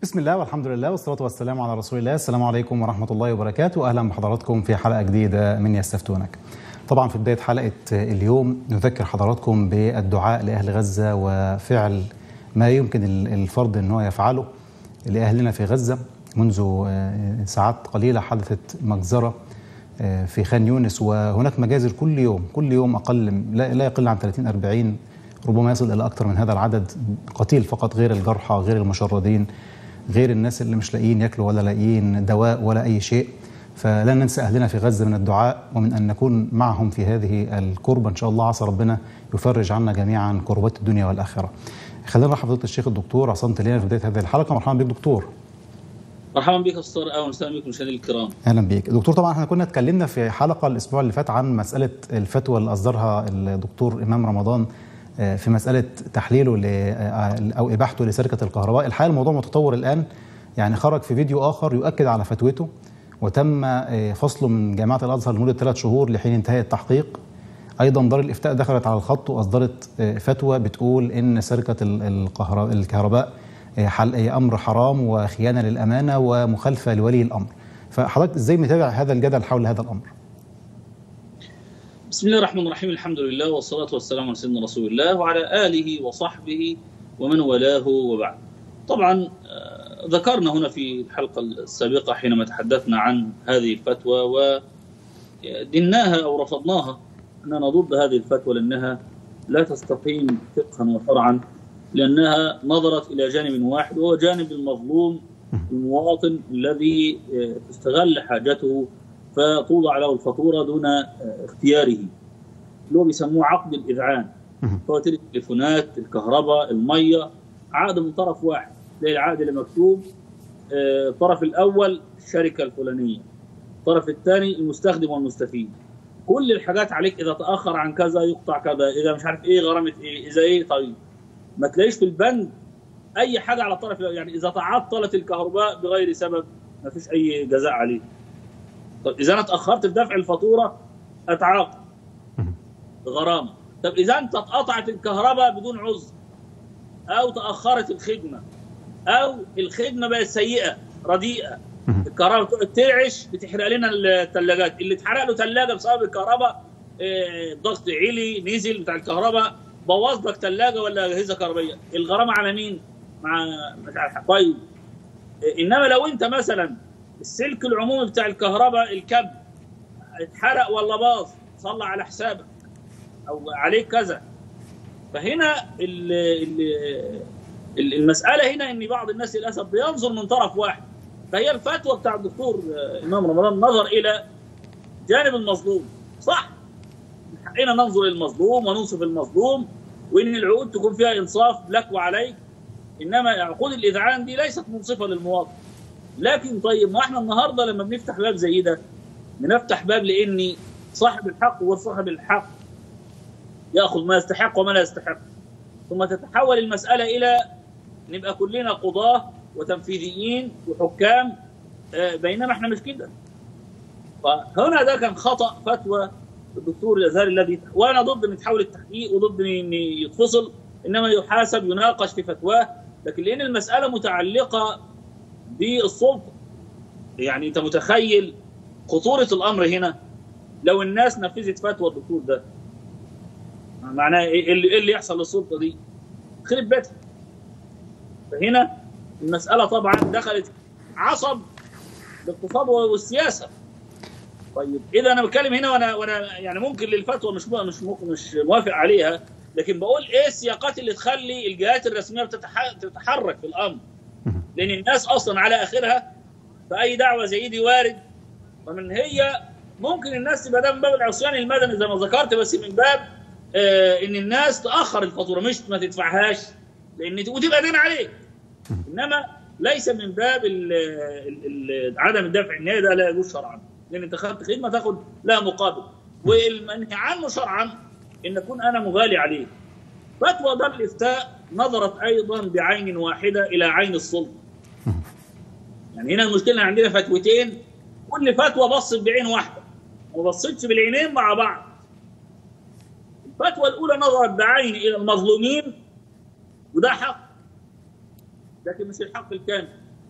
بسم الله والحمد لله والصلاة والسلام على رسول الله السلام عليكم ورحمة الله وبركاته أهلا بحضراتكم في حلقة جديدة من يستفتونك طبعا في بداية حلقة اليوم نذكر حضراتكم بالدعاء لأهل غزة وفعل ما يمكن الفرد أنه يفعله لأهلنا في غزة منذ ساعات قليلة حدثت مجزرة في خان يونس وهناك مجازر كل يوم كل يوم أقل لا يقل عن 30 40 ربما يصل إلى أكثر من هذا العدد قتيل فقط غير الجرحى غير المشردين غير الناس اللي مش لاقيين ياكلوا ولا لاقيين دواء ولا أي شيء فلا ننسى أهلنا في غزة من الدعاء ومن أن نكون معهم في هذه الكربة إن شاء الله عسى ربنا يفرج عنا جميعا كربات الدنيا والآخرة خلينا نرحب بفضيلة الشيخ الدكتور عصام تلينا في بداية هذه الحلقة مرحبا بك دكتور مرحبا بك استاذ اهلا وسهلا بكم مشاهدينا الكرام اهلا بك دكتور طبعا احنا كنا اتكلمنا في حلقه الاسبوع اللي فات عن مساله الفتوى اللي اصدرها الدكتور امام رمضان في مساله تحليله او اباحته لسرقه الكهرباء الحقيقه الموضوع متطور الان يعني خرج في فيديو اخر يؤكد على فتوته وتم فصله من جامعه الازهر لمده ثلاث شهور لحين انتهاء التحقيق ايضا دار الافتاء دخلت على الخط واصدرت فتوى بتقول ان سرقه الكهرباء امر حرام وخيانه للامانه ومخالفه لولي الامر فحضرتك ازاي متابع هذا الجدل حول هذا الامر بسم الله الرحمن الرحيم الحمد لله والصلاه والسلام على سيدنا رسول الله وعلى اله وصحبه ومن والاه وبعد طبعا ذكرنا هنا في الحلقه السابقه حينما تحدثنا عن هذه الفتوى ودناها او رفضناها اننا ضد هذه الفتوى لانها لا تستقيم فقها وشرعا لأنها نظرت إلى جانب واحد وهو جانب المظلوم المواطن الذي تستغل حاجته فتوضع له الفاتورة دون اختياره اللي هو بيسموه عقد الإذعان فواتير التليفونات الكهرباء المية عقد من طرف واحد تلاقي العقد اللي مكتوب الطرف الأول الشركة الفلانية الطرف الثاني المستخدم والمستفيد كل الحاجات عليك إذا تأخر عن كذا يقطع كذا إذا مش عارف إيه غرامة إيه إذا إيه طيب ما تلاقيش في البند اي حاجه على الطرف يعني اذا تعطلت الكهرباء بغير سبب ما فيش اي جزاء عليه طب اذا انا اتاخرت في دفع الفاتوره اتعاقب غرامه طب اذا انت اتقطعت الكهرباء بدون عذر او تاخرت الخدمه او الخدمه بقت سيئه رديئه الكهرباء تقعد ترعش بتحرق لنا الثلاجات اللي اتحرق له ثلاجه بسبب الكهرباء الضغط علي نزل بتاع الكهرباء بوظ لك ثلاجه ولا اجهزه كهربائيه الغرامه على مين؟ مع مش عارف طيب انما لو انت مثلا السلك العمومي بتاع الكهرباء الكب اتحرق ولا باظ صلى على حسابك او عليك كذا فهنا ال ال المساله هنا ان بعض الناس للاسف بينظر من طرف واحد فهي الفتوى بتاع الدكتور امام رمضان نظر الى جانب المظلوم صح حقنا ننظر للمظلوم وننصف المظلوم وان العقود تكون فيها انصاف لك وعليك انما عقود الاذعان دي ليست منصفه للمواطن لكن طيب ما احنا النهارده لما بنفتح باب زي ده بنفتح باب لان صاحب الحق هو صاحب الحق ياخذ ما يستحق وما لا يستحق ثم تتحول المساله الى نبقى كلنا قضاه وتنفيذيين وحكام بينما احنا مش كده فهنا ده كان خطا فتوى الدكتور الازهري الذي وانا ضد ان يتحول التحقيق وضد ان يتفصل انما يحاسب يناقش في فتواه لكن لان المساله متعلقه بالسلطه يعني انت متخيل خطوره الامر هنا لو الناس نفذت فتوى الدكتور ده معناه ايه اللي, اللي يحصل للسلطه دي خرب بيتها فهنا المساله طبعا دخلت عصب الاقتصاد والسياسه طيب اذا انا بتكلم هنا وانا وانا يعني ممكن للفتوى مش مش مش موافق عليها لكن بقول ايه السياقات اللي تخلي الجهات الرسميه تتحرك في الامر لان الناس اصلا على اخرها فاي دعوه زي دي وارد ومن هي ممكن الناس تبقى ده من باب العصيان المدني زي ما ذكرت بس من باب آه ان الناس تاخر الفاتوره مش ما تدفعهاش لان وتبقى دين عليك انما ليس من باب ال ال ال عدم الدفع النهائي ده لا يجوز شرعا لان انت خدت خدمه تاخد لها مقابل والمنهي عنه شرعا ان اكون انا مغالي عليه فتوى دار الافتاء نظرت ايضا بعين واحده الى عين السلطه يعني هنا المشكله عندنا فتوتين كل فتوى بصت بعين واحده ما بصتش بالعينين مع بعض الفتوى الاولى نظرت بعين الى المظلومين وده حق لكن مش الحق الكامل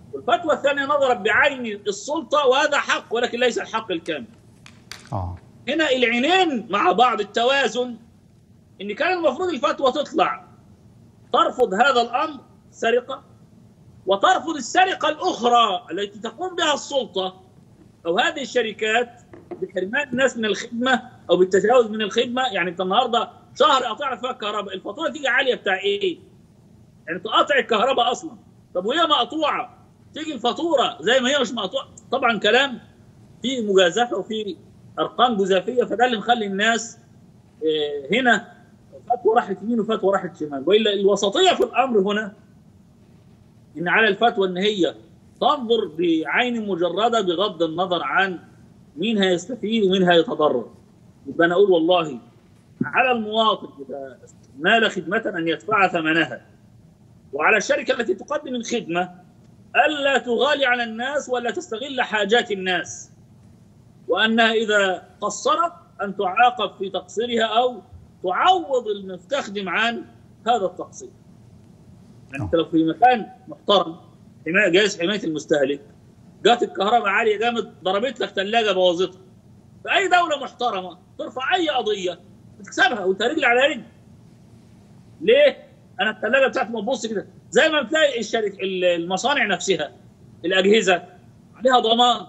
والفتوى الثانيه نظرت بعين السلطه وهذا حق ولكن ليس الحق الكامل اه هنا العينين مع بعض التوازن ان كان المفروض الفتوى تطلع ترفض هذا الامر سرقه وترفض السرقه الاخرى التي تقوم بها السلطه او هذه الشركات بحرمان الناس من الخدمه او بالتجاوز من الخدمه يعني انت النهارده شهر قطعنا فيها الكهرباء الفاتوره تيجي عاليه بتاع ايه؟ يعني تقاطع الكهرباء اصلا طب وهي مقطوعه تيجي الفاتوره زي ما هي مش مقطوعه طبعا كلام فيه مجازفه وفيه ارقام جزافيه فده اللي مخلي الناس آه، هنا فتوى راحت يمين وفتوى راحت شمال والا الوسطيه في الامر هنا ان على الفتوى ان هي تنظر بعين مجرده بغض النظر عن مين هيستفيد ومين هيتضرر يبقى انا اقول والله على المواطن اذا نال خدمه ان يدفع ثمنها وعلى الشركه التي تقدم الخدمه الا تغالي على الناس ولا تستغل حاجات الناس وانها اذا قصرت ان تعاقب في تقصيرها او تعوض المستخدم عن هذا التقصير. يعني انت لو في مكان محترم حمايه جهاز حمايه المستهلك جات الكهرباء عاليه جامد ضربت لك ثلاجه بوظتها. في اي دوله محترمه ترفع اي قضيه بتكسبها وانت رجل على رجل. ليه؟ انا الثلاجه بتاعتي ما تبص كده زي ما بتلاقي الشركه المصانع نفسها الاجهزه عليها ضمان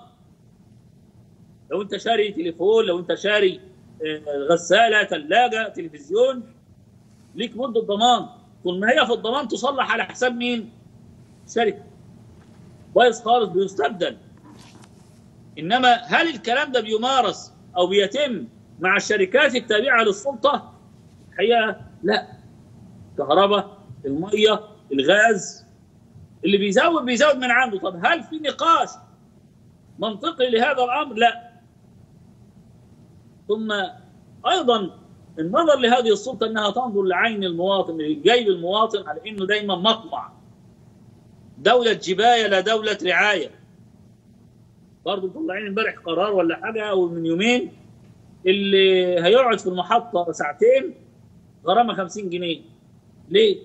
لو انت شاري تليفون لو انت شاري آه، غساله ثلاجه تلفزيون ليك مده ضمان طول ما هي في الضمان تصلح على حساب مين؟ الشركه بايظ خالص بيستبدل انما هل الكلام ده بيمارس او بيتم مع الشركات التابعه للسلطه؟ الحقيقه لا الكهرباء الميه الغاز اللي بيزود بيزود من عنده طب هل في نقاش منطقي لهذا الامر؟ لا ثم ايضا النظر لهذه السلطه انها تنظر لعين المواطن لجيب المواطن على انه دايما مطمع دوله جبايه لا دوله رعايه برضه مطلعين امبارح قرار ولا حاجه او من يومين اللي هيقعد في المحطه ساعتين غرامه 50 جنيه ليه؟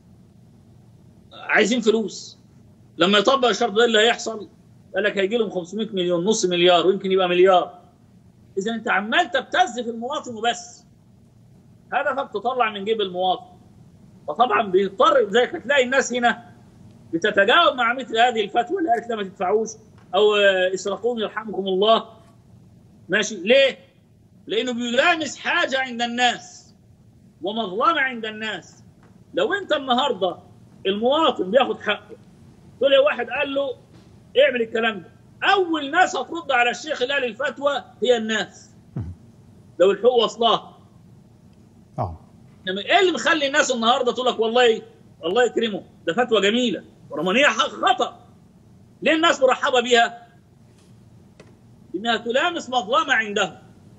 عايزين فلوس لما يطبق الشرط ده اللي هيحصل قال لك هيجي لهم 500 مليون نص مليار ويمكن يبقى مليار اذا انت عمال تبتز في المواطن وبس هدفك تطلع من جيب المواطن فطبعا بيضطر زيك هتلاقي الناس هنا بتتجاوب مع مثل هذه الفتوى اللي قالت لا ما تدفعوش او آه، اسرقون يرحمكم الله ماشي ليه؟ لانه بيلامس حاجه عند الناس ومظلمه عند الناس لو انت النهارده المواطن بياخد حقه تقول يا واحد قال له اعمل الكلام ده اول ناس هترد على الشيخ اللي قال الفتوى هي الناس لو الحقوق واصلاه اه انما ايه اللي مخلي الناس النهارده تقول لك والله الله يكرمه ده فتوى جميله ورغم ان هي حق خطا ليه الناس مرحبه بيها؟ انها تلامس مظلمه عندهم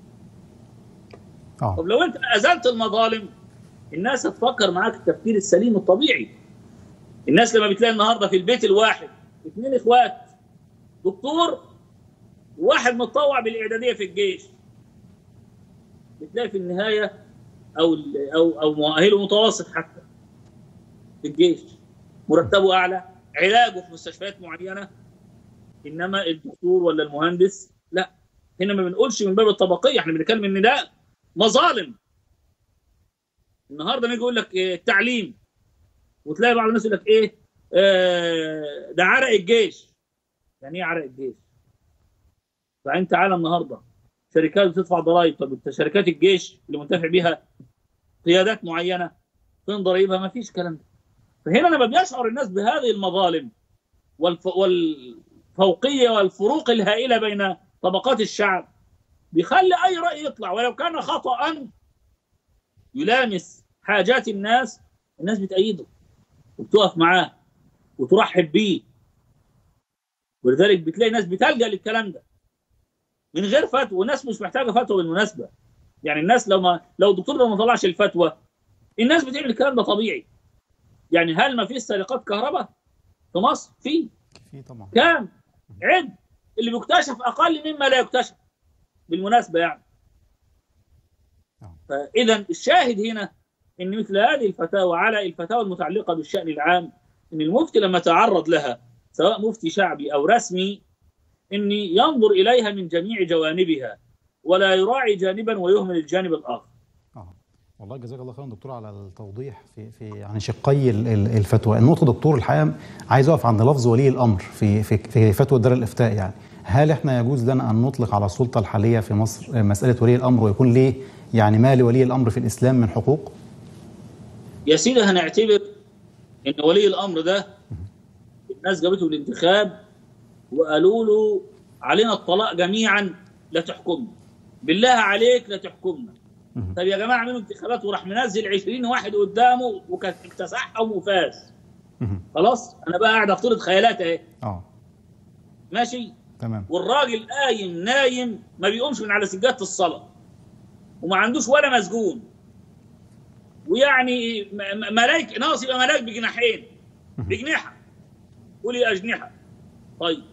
اه طب لو انت ازلت المظالم الناس هتفكر معاك التفكير السليم الطبيعي الناس لما بتلاقي النهارده في البيت الواحد اثنين اخوات دكتور وواحد متطوع بالاعداديه في الجيش بتلاقي في النهايه او او او مؤهله متوسط حتى في الجيش مرتبه اعلى علاجه في مستشفيات معينه انما الدكتور ولا المهندس لا هنا ما بنقولش من باب الطبقيه احنا بنتكلم ان ده مظالم النهارده نيجي يقول لك إيه التعليم وتلاقي بعض الناس يقول لك ايه آه ده عرق الجيش يعني ايه عرق الجيش؟ فانت تعالى النهارده شركات بتدفع ضرائب طب انت شركات الجيش اللي منتفع بيها قيادات معينه فين ضرائبها؟ ما فيش كلام ده فهنا لما بيشعر الناس بهذه المظالم والف... والفوقيه والفروق الهائله بين طبقات الشعب بيخلي اي راي يطلع ولو كان خطا يلامس حاجات الناس الناس بتأيده وبتقف معاه وترحب بيه ولذلك بتلاقي ناس بتلجأ للكلام ده من غير فتوى والناس مش محتاجه فتوى بالمناسبه يعني الناس لو ما لو الدكتور ده ما طلعش الفتوى الناس بتعمل الكلام ده طبيعي يعني هل ما فيش سرقات كهرباء في مصر؟ في في طبعا كام؟ عد اللي بيكتشف اقل مما لا يكتشف بالمناسبه يعني نعم. فاذا الشاهد هنا ان مثل هذه الفتاوى على الفتاوى المتعلقه بالشان العام ان المفتي لما تعرض لها سواء مفتي شعبي او رسمي ان ينظر اليها من جميع جوانبها ولا يراعي جانبا ويهمل الجانب الاخر. اه والله جزاك الله خيرا دكتور على التوضيح في في يعني شقي ال- ال- الفتوى النقطه دكتور الحقيقه عايز اقف عند لفظ ولي الامر في في في فتوى دار الافتاء يعني هل احنا يجوز لنا ان نطلق على السلطه الحاليه في مصر آه، مساله ولي الامر ويكون ليه يعني ما لولي الامر في الاسلام من حقوق؟ يا سيدي هنعتبر ان ولي الامر ده الناس جابته الانتخاب وقالوا له علينا الطلاق جميعا لا تحكمنا بالله عليك لا تحكمنا مهم. طب يا جماعه اعملوا انتخابات وراح منزل 20 واحد قدامه وكان اكتسحهم وفاز مهم. خلاص انا بقى قاعد افترض خيالات اهي اه ماشي تمام والراجل قايم نايم ما بيقومش من على سجاده الصلاه وما عندوش ولا مسجون ويعني م- م- ملاك ناقص يبقى ملاك بجناحين بجناحه ولي اجنحه طيب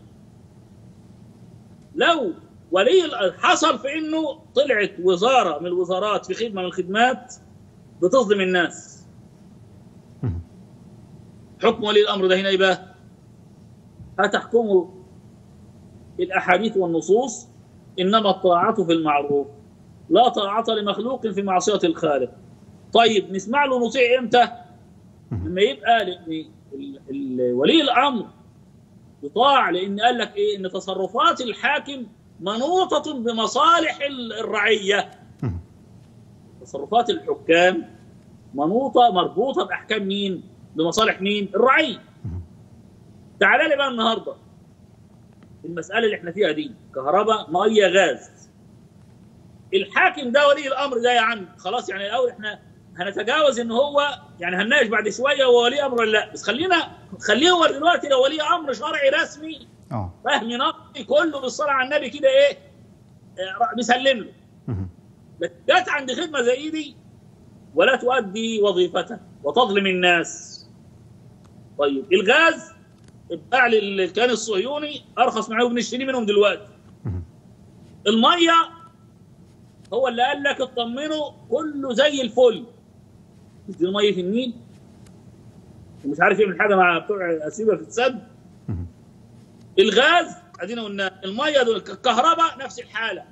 لو ولي ال- حصل في انه طلعت وزاره من الوزارات في خدمه من الخدمات بتظلم الناس مهم. حكم ولي الامر ده هنا يبقى هتحكمه الاحاديث والنصوص انما الطاعه في المعروف لا طاعه لمخلوق في معصيه الخالق طيب نسمع له نطيع امتى لما يبقى لان ال- ال- ولي الامر يطاع لان قال لك ايه ان تصرفات الحاكم منوطه بمصالح ال- الرعيه مهم. تصرفات الحكام منوطه مربوطه باحكام مين؟ بمصالح مين؟ الرعيه. تعال لي بقى النهارده المساله اللي احنا فيها دي كهرباء ميه غاز الحاكم ده ولي الامر ده يا عم خلاص يعني الاول احنا هنتجاوز ان هو يعني هنناقش بعد شويه هو ولي امر ولا لا بس خلينا خليه هو دلوقتي لو ولي امر شرعي رسمي اه فهم نقي كله بالصلاه على النبي كده ايه آه، بيسلم له مهم. بس جت عند خدمه زي دي ولا تؤدي وظيفتها وتظلم الناس طيب الغاز اتباع للكيان الصهيوني ارخص معاه وبنشتري منهم دلوقتي مهم. الميه هو اللي قال لك اطمنوا كله زي الفل مش دي ميه النيل ومش عارف يعمل حاجه مع بتوع اثيوبيا في السد مهم. الغاز ادينا قلنا الميه دول الكهرباء نفس الحاله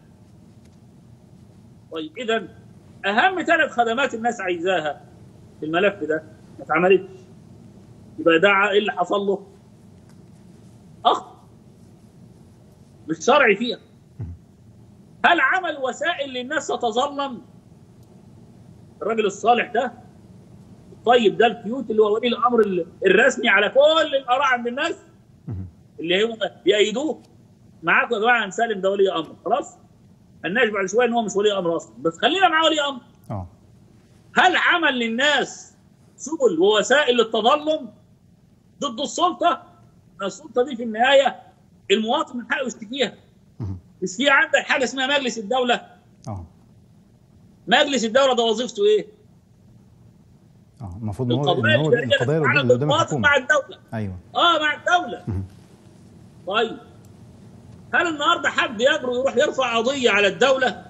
طيب اذا اهم ثلاث خدمات الناس عايزاها في الملف ده ما اتعملتش يبقى ده ايه اللي حصل له؟ اخطا مش شرعي فيها هل عمل وسائل للناس تتظلم الراجل الصالح ده طيب ده الكيوت اللي هو ولي الامر ال- الرسمي على كل الاراء عند الناس مهم. اللي هم بيأيدوه معاكم يا جماعه هنسلم ده ولي امر خلاص هنناقش بعد شويه ان هو مش ولي امر اصلا بس خلينا مع ولي امر اه هل عمل للناس سبل ووسائل للتظلم ضد السلطه؟ السلطه دي في النهايه المواطن من حقه يشتكيها مهم. بس في عندك حاجه اسمها مجلس الدوله اه مجلس الدوله ده وظيفته ايه؟ اه المفروض ان هو القضايا ان هو الإدارية القضايا تتعامل اللي قدام بالمواطن مع الحكومه الدوله ايوه اه مع الدوله مهم. طيب هل النهارده حد يجرؤ يروح يرفع قضيه على الدوله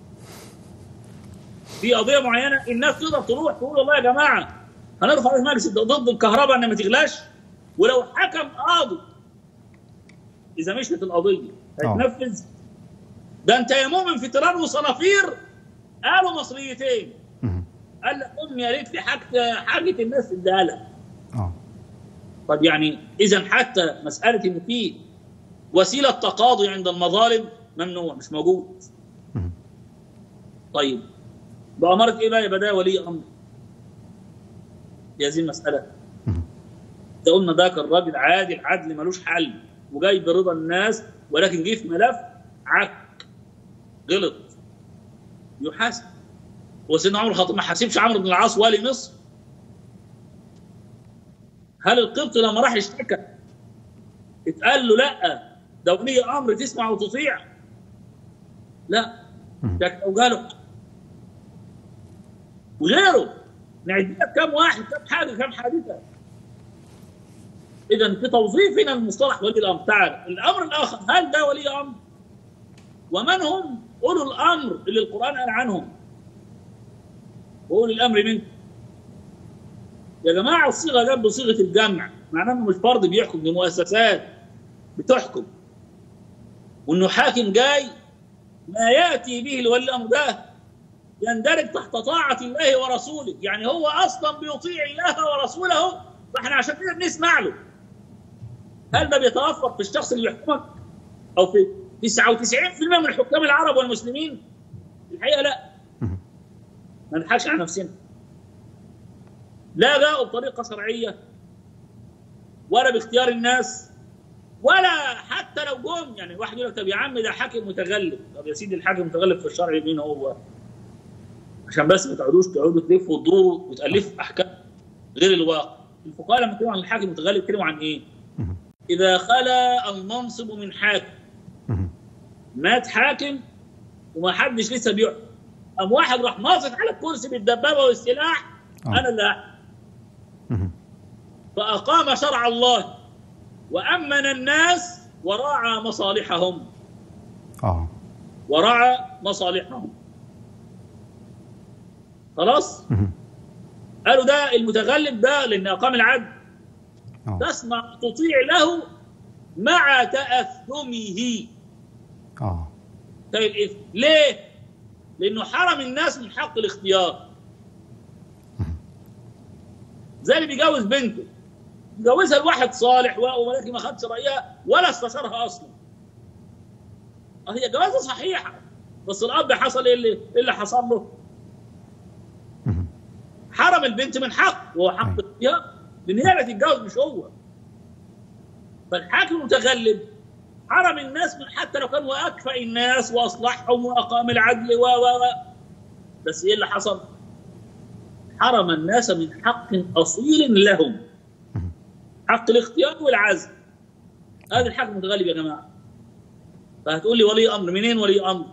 في قضيه معينه الناس تقدر تروح تقول والله يا جماعه هنرفع قضيه مجلس الد- ضد الكهرباء ان ما تغلاش ولو حكم قاضي اذا مشيت القضيه آه. هيتنفذ ده انت يا مؤمن في تيران وصنافير قالوا مصريتين مهم. قال لك امي يا ريت في حاجه حاجه الناس تديها لها اه طب يعني اذا حتى مساله ان في وسيله تقاضي عند المظالم ممنوع مش موجود مهم. طيب بأمارة ايه بقى يبقى ده ولي امر دي هذه المساله مهم. ده قلنا ده كان راجل عادل عدل ملوش حل وجاي برضا الناس ولكن جه في ملف عك غلط يحاسب وسيدنا عمر الخطيب ما حاسبش عمرو بن العاص والي مصر هل القبط لما راح اشتكى اتقال له لا ده ولي امر تسمع وتطيع لا مم. ده لو جاله وغيره نعد لك كم واحد كم حاجه كم حادثه اذا في توظيفنا المصطلح ولي الامر تعال الامر الاخر هل ده ولي امر ومن هم اولو الامر اللي القران قال عنهم واولي الامر منكم يا جماعه الصيغه جاب بصيغه الجمع معناه انه مش فرد بيحكم دي مؤسسات بتحكم وانه حاكم جاي ما ياتي به الولي الامر ده يندرج تحت طاعه الله ورسوله يعني هو اصلا بيطيع الله ورسوله فاحنا عشان كده بنسمع له هل ده بيتوفر في الشخص اللي بيحكمك او في 99% من الحكام العرب والمسلمين الحقيقه لا ما نضحكش على نفسنا لا جاءوا بطريقه شرعيه ولا باختيار الناس ولا حتى لو جم يعني واحد يقول لك طب يا عم ده حاكم متغلب طب يا سيدي الحاكم المتغلب في الشرع مين هو؟ عشان بس ما تقعدوش تقعدوا تلفوا وتدوروا وتالفوا احكام غير الواقع الفقهاء لما يتكلموا عن الحاكم المتغلب يتكلموا عن ايه؟ اذا خلا المنصب من حاكم مات حاكم وما حدش لسه بيحكم قام واحد راح ناصت على الكرسي بالدبابه والسلاح انا اللي أحكم. فاقام شرع الله وامن الناس وراعى مصالحهم اه وراعى مصالحهم خلاص قالوا ده المتغلب ده لان اقام العدل اه تسمع تطيع له مع تاثمه اه طيب الإثم ليه؟ لأنه حرم الناس من حق الاختيار زي اللي بيجوز بنته يجوزها لواحد صالح ولكن ما خدش رأيها ولا استشارها أصلا آه هي جوازة صحيحة بس الأب حصل إيه اللي, إيه اللي حصل له؟ حرم البنت من حق وهو حق الاختيار لأن هي اللي تتجوز مش هو فالحاكم المتغلب حرم الناس من حتى لو كانوا اكفأ الناس واصلحهم واقام العدل و و و بس ايه اللي حصل؟ حرم الناس من حق اصيل لهم حق الاختيار والعزل هذا الحق المتغلب يا جماعه فهتقول لي ولي امر منين ولي امر؟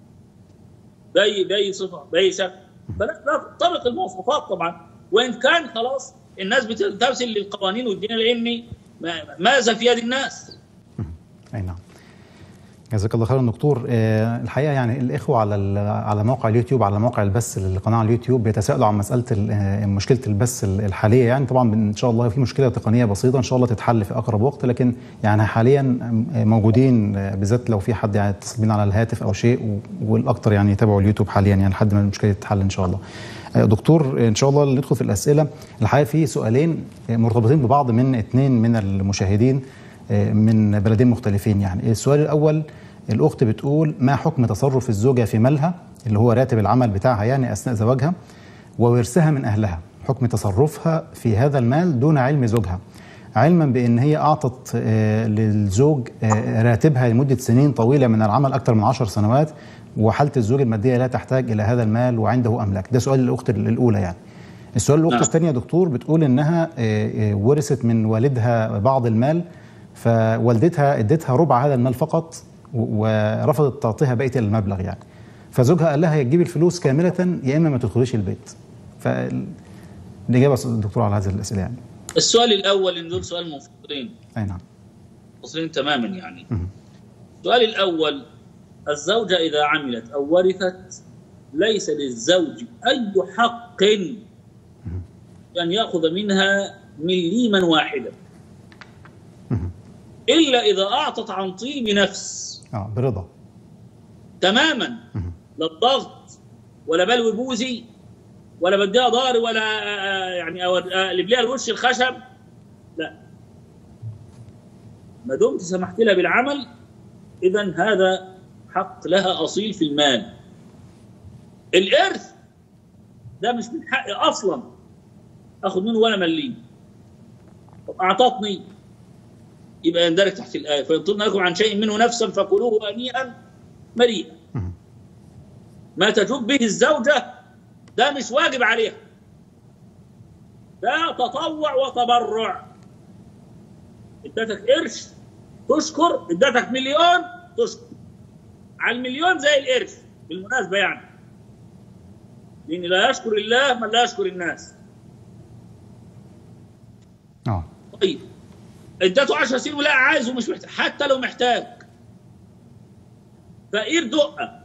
باي باي صفه باي شكل فلا لا تنطبق المواصفات طبعا وان كان خلاص الناس بتمثل للقوانين والدين لان ماذا في يد الناس؟ اي نعم جزاك الله خيرا دكتور آه، الحقيقه يعني الاخوه على ال- على موقع اليوتيوب على موقع البث للقناه على اليوتيوب بيتساءلوا عن مساله ال- آه، مشكله البث ال- الحاليه يعني طبعا ان شاء الله في مشكله تقنيه بسيطه ان شاء الله تتحل في اقرب وقت لكن يعني حاليا آه، موجودين آه، بالذات لو في حد يعني يتصل بينا على الهاتف او شيء و- والاكثر يعني يتابعوا اليوتيوب حاليا يعني لحد ما المشكله تتحل ان شاء الله. آه، دكتور ان شاء الله ندخل في الاسئله الحقيقه في سؤالين آه، مرتبطين ببعض من اثنين من المشاهدين آه، من بلدين مختلفين يعني السؤال الاول الاخت بتقول ما حكم تصرف الزوجه في مالها اللي هو راتب العمل بتاعها يعني اثناء زواجها وورثها من اهلها حكم تصرفها في هذا المال دون علم زوجها علما بان هي اعطت آه، للزوج آه، راتبها لمده سنين طويله من العمل اكثر من عشر سنوات وحاله الزوج الماديه لا تحتاج الى هذا المال وعنده املاك ده سؤال الاخت الاولى يعني السؤال الاخت نعم. الثانيه دكتور بتقول انها آه، آه، ورثت من والدها بعض المال فوالدتها ادتها ربع هذا المال فقط و- ورفضت تعطيها بقيه المبلغ يعني فزوجها قال لها يا تجيبي الفلوس كامله يا اما ما تدخليش البيت فالاجابه يا دكتور على هذه الاسئله يعني السؤال الاول ان دول سؤال منفصلين اي نعم منفصلين تماما يعني مهم. السؤال الاول الزوجه اذا عملت او ورثت ليس للزوج اي حق ان ياخذ منها مليما واحدا الا اذا اعطت عن طيب نفس اه برضا تماما لا الضغط ولا بلوي بوزي ولا بديها ضهري ولا آه، يعني أو- آه، اقلب لها الوش الخشب لا ما دمت سمحت لها بالعمل اذا هذا حق لها اصيل في المال الارث ده مش من حقي اصلا اخذ منه ولا مليم طب اعطتني يبقى يندرج تحت الايه فينطلنا لكم عن شيء منه نفسا فكلوه هنيئا مريئا مهم. ما تجب به الزوجه ده مش واجب عليها ده تطوع وتبرع ادتك قرش تشكر ادتك مليون تشكر على المليون زي القرش بالمناسبه يعني لان لا يشكر الله من لا يشكر الناس اه طيب اديته 10 سنين ولا عايز ومش محتاج حتى لو محتاج فقير دقه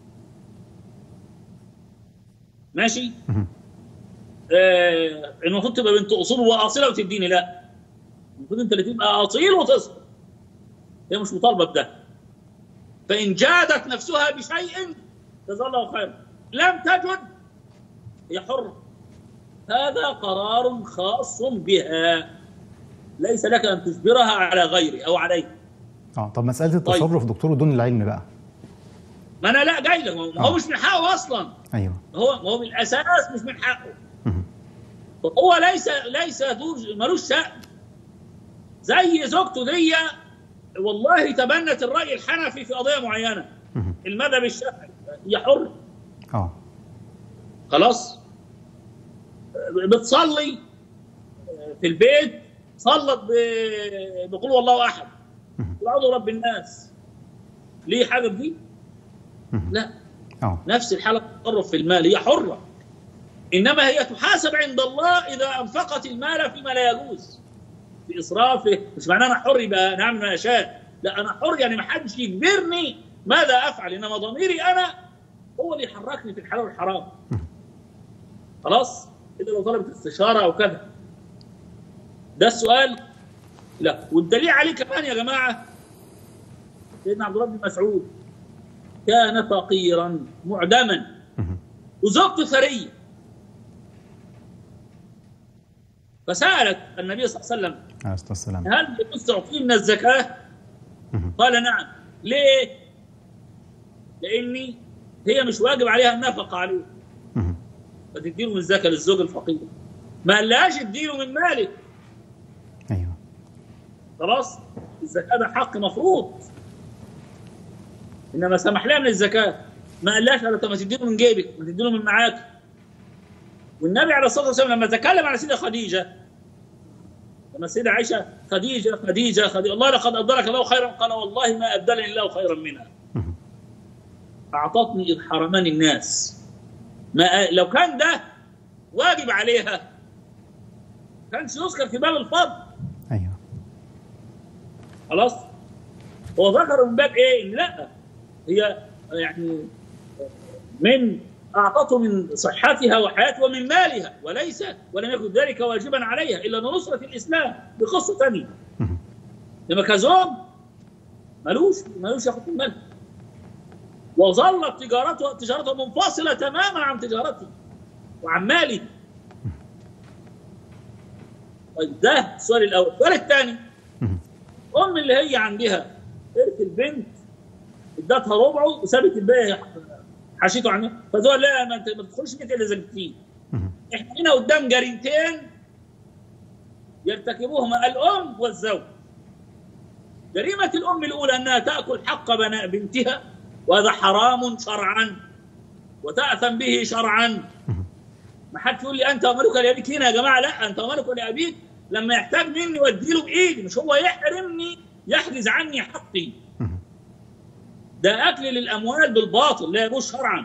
ماشي مهم. آه المفروض تبقى بنت اصول واصله وتديني لا المفروض انت اللي تبقى اصيل وتصبر هي مش مطالبه بده فان جادت نفسها بشيء جزا الله خيرا لم تجد هي حره هذا قرار خاص بها ليس لك ان تجبرها على غيره او عليه اه طب مساله التصرف دكتور دون العلم بقى ما انا لا جاي لك ما هو آه. مش من حقه اصلا ايوه هو ما هو بالاساس مش من حقه مهم. هو ليس ليس ذو ملوش شأن زي زوجته دي والله تبنت الرأي الحنفي في قضية معينة مهم. المذهب الشافعي هي حرة اه خلاص بتصلي في البيت صلت ب- بقول والله احد مهم. قل اعوذ برب الناس ليه حاجه دي؟ مهم. لا اه نفس الحالة التصرف في المال هي حرة إنما هي تحاسب عند الله إذا أنفقت المال فيما لا يجوز في إسرافه مش معناه أنا حر يبقى نعمل ما أشاء لا أنا حر يعني ما حدش يجبرني ماذا أفعل إنما ضميري أنا هو اللي يحركني في الحلال والحرام خلاص إذا لو طلبت استشارة أو كذا ده السؤال لا والدليل عليه كمان يا جماعة سيدنا عبد الله بن مسعود كان فقيرا معدما مهم. وزوجته ثريه فسالت النبي صلى الله عليه وسلم عليه الصلاه والسلام هل يجوز تعطيه من الزكاه؟ مهم. قال نعم ليه؟ لاني هي مش واجب عليها النفقه عليه مهم. فتديله من الزكاه للزوج الفقير ما قالهاش اديله من مالك ايوه خلاص الزكاه ده حق مفروض انما سمح لها من الزكاه ما قالهاش لا ما تديله من جيبك ما تديله من معاك والنبي عليه الصلاه والسلام لما تكلم على سيده خديجه لما السيده عائشه خديجه خديجه خديجه الله لقد ابدلك الله خيرا قال والله ما ابدلني الله خيرا منها مهم. اعطتني اذ حرمني الناس ما لو كان ده واجب عليها كانش يذكر في باب الفضل ايوه خلاص هو ذكر من باب ايه ان لا هي يعني من اعطته من صحتها وحياتها ومن مالها وليس ولم يكن ذلك واجبا عليها الا لنصره الاسلام بقصه ثانيه مهم. لما كزوج ملوش ملوش ياخد من مالها وظلت تجارته تجارته منفصله تماما عن تجارته وعن ماله طيب ده السؤال الاول السؤال الثاني مهم. ام اللي هي عندها ارث البنت ادتها ربعه وسابت الباقي حشيته عنها فزوجها لا ما انت ما تدخلش بيت الا اذا جبتيه مهم. احنا هنا قدام جريمتين يرتكبهما الام والزوج جريمة الأم الأولى أنها تأكل حق بناء بنتها وهذا حرام شرعا وتأثم به شرعا ما حد يقول لي أنت ومالك لأبيك هنا يا جماعة لا أنت ومالك لأبيك لما يحتاج مني وأديله بإيدي مش هو يحرمني يحجز عني حقي مهم. ده أكل للأموال بالباطل لا يجوز شرعا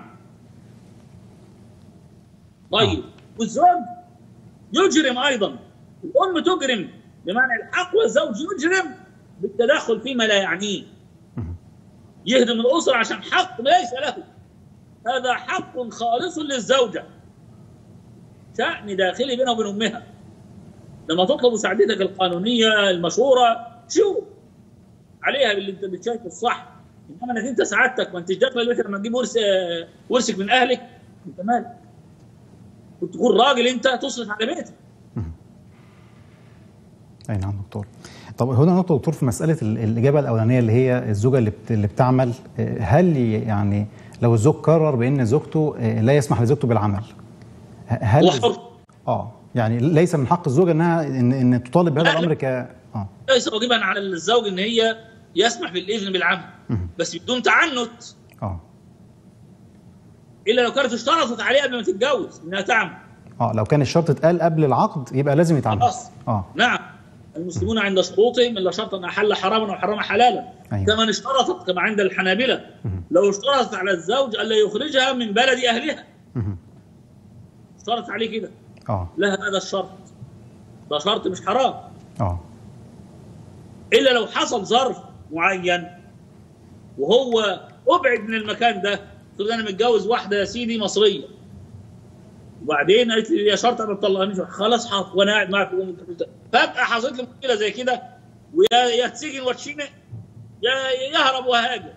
طيب والزوج يجرم أيضا الأم تجرم بمعنى الحق والزوج يجرم بالتدخل فيما لا يعنيه يهدم الأسرة عشان حق ليس له هذا حق خالص للزوجة شأن داخلي بينها وبين أمها لما تطلب مساعدتك القانونية المشورة شوف عليها باللي انت بتشايفه الصح انما انك انت سعادتك ما انتش داخل البيت لما تجيب ورث ورثك من اهلك انت مالك كنت تكون راجل انت تصرف على بيتك اي نعم دكتور طب هنا نقطة دكتور في مسألة ال- الإجابة الأولانية اللي هي الزوجة اللي بت- اللي بتعمل آه، هل ي- يعني لو الزوج قرر بأن زوجته آه، لا يسمح لزوجته بالعمل ه- هل هو حر اه يعني ليس من حق الزوجة انها ان, إن تطالب بهذا لا، لا. الامر ك اه ليس واجبا على الزوج ان هي يسمح بالاذن بالعمل مهم. بس بدون تعنت اه الا لو كانت اشترطت عليه قبل ما تتجوز انها تعمل اه لو كان الشرط اتقال قبل العقد يبقى لازم يتعمل خلاص اه نعم المسلمون عند شروطهم الا شرط ان احل حراما وحرم حلالا أيوة. كما اشترطت كما عند الحنابله مهم. لو اشترطت على الزوج الا يخرجها من بلد اهلها مهم. اشترط عليه كده اه لها هذا الشرط ده شرط مش حرام اه الا لو حصل ظرف معين وهو ابعد من المكان ده تقول انا متجوز واحده يا سيدي مصريه وبعدين قالت لي يا شرط ما تطلقنيش خلاص حاضر وانا قاعد معاك فجاه حصلت لي مشكله زي كده ويا يتسجن واتشينه يا يهرب وهاجر